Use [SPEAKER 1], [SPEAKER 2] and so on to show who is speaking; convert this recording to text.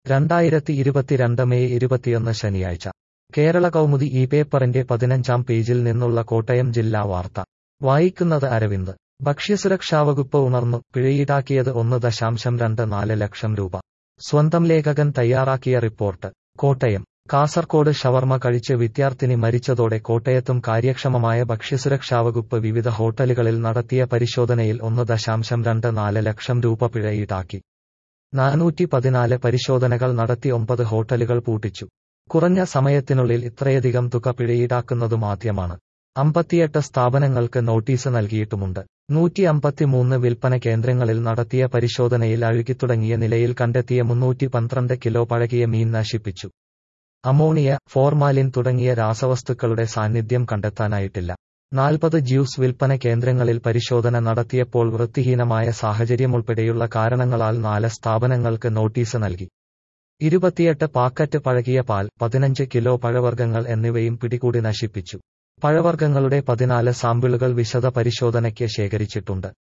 [SPEAKER 1] രണ്ടായിരത്തി ഇരുപത്തിരണ്ട് മെയ് ഇരുപത്തിയൊന്ന് ശനിയാഴ്ച കേരള കൗമുദി ഈ പേപ്പറിന്റെ പതിനഞ്ചാം പേജിൽ നിന്നുള്ള കോട്ടയം ജില്ലാ വാർത്ത വായിക്കുന്നത് അരവിന്ദ് ഭക്ഷ്യസുരക്ഷാ വകുപ്പ് ഉണർന്നു പിഴയീടാക്കിയത് ഒന്ന് ദശാംശം രണ്ട് നാല് ലക്ഷം രൂപ സ്വന്തം ലേഖകൻ തയ്യാറാക്കിയ റിപ്പോർട്ട് കോട്ടയം കാസർകോട് ഷവർമ കഴിച്ച് വിദ്യാർത്ഥിനി മരിച്ചതോടെ കോട്ടയത്തും കാര്യക്ഷമമായ ഭക്ഷ്യസുരക്ഷാ വകുപ്പ് വിവിധ ഹോട്ടലുകളിൽ നടത്തിയ പരിശോധനയിൽ ഒന്ന് ദശാംശം രണ്ട് നാല് ലക്ഷം രൂപ പിഴ ഈടാക്കി നാനൂറ്റി പതിനാല് പരിശോധനകൾ നടത്തി ഒമ്പത് ഹോട്ടലുകൾ പൂട്ടിച്ചു കുറഞ്ഞ സമയത്തിനുള്ളിൽ ഇത്രയധികം തുക പിഴയീടാക്കുന്നതും ആദ്യമാണ് അമ്പത്തിയെട്ട് സ്ഥാപനങ്ങൾക്ക് നോട്ടീസ് നൽകിയിട്ടുമുണ്ട് നൂറ്റി അമ്പത്തിമൂന്ന് വിൽപ്പന കേന്ദ്രങ്ങളിൽ നടത്തിയ പരിശോധനയിൽ അഴുകിത്തുടങ്ങിയ നിലയിൽ കണ്ടെത്തിയ മുന്നൂറ്റി പന്ത്രണ്ട് കിലോ പഴകിയ മീൻ നശിപ്പിച്ചു അമോണിയ ഫോർമാലിൻ തുടങ്ങിയ രാസവസ്തുക്കളുടെ സാന്നിധ്യം കണ്ടെത്താനായിട്ടില്ല നാൽപ്പത് ജ്യൂസ് വിൽപ്പന കേന്ദ്രങ്ങളിൽ പരിശോധന നടത്തിയപ്പോൾ വൃത്തിഹീനമായ സാഹചര്യമുൾപ്പെടെയുള്ള കാരണങ്ങളാൽ നാല് സ്ഥാപനങ്ങൾക്ക് നോട്ടീസ് നൽകി ഇരുപത്തിയെട്ട് പാക്കറ്റ് പഴകിയ പാൽ പതിനഞ്ച് കിലോ പഴവർഗ്ഗങ്ങൾ എന്നിവയും പിടികൂടി നശിപ്പിച്ചു പഴവർഗ്ഗങ്ങളുടെ പതിനാല് സാമ്പിളുകൾ വിശദ പരിശോധനയ്ക്ക് ശേഖരിച്ചിട്ടുണ്ട്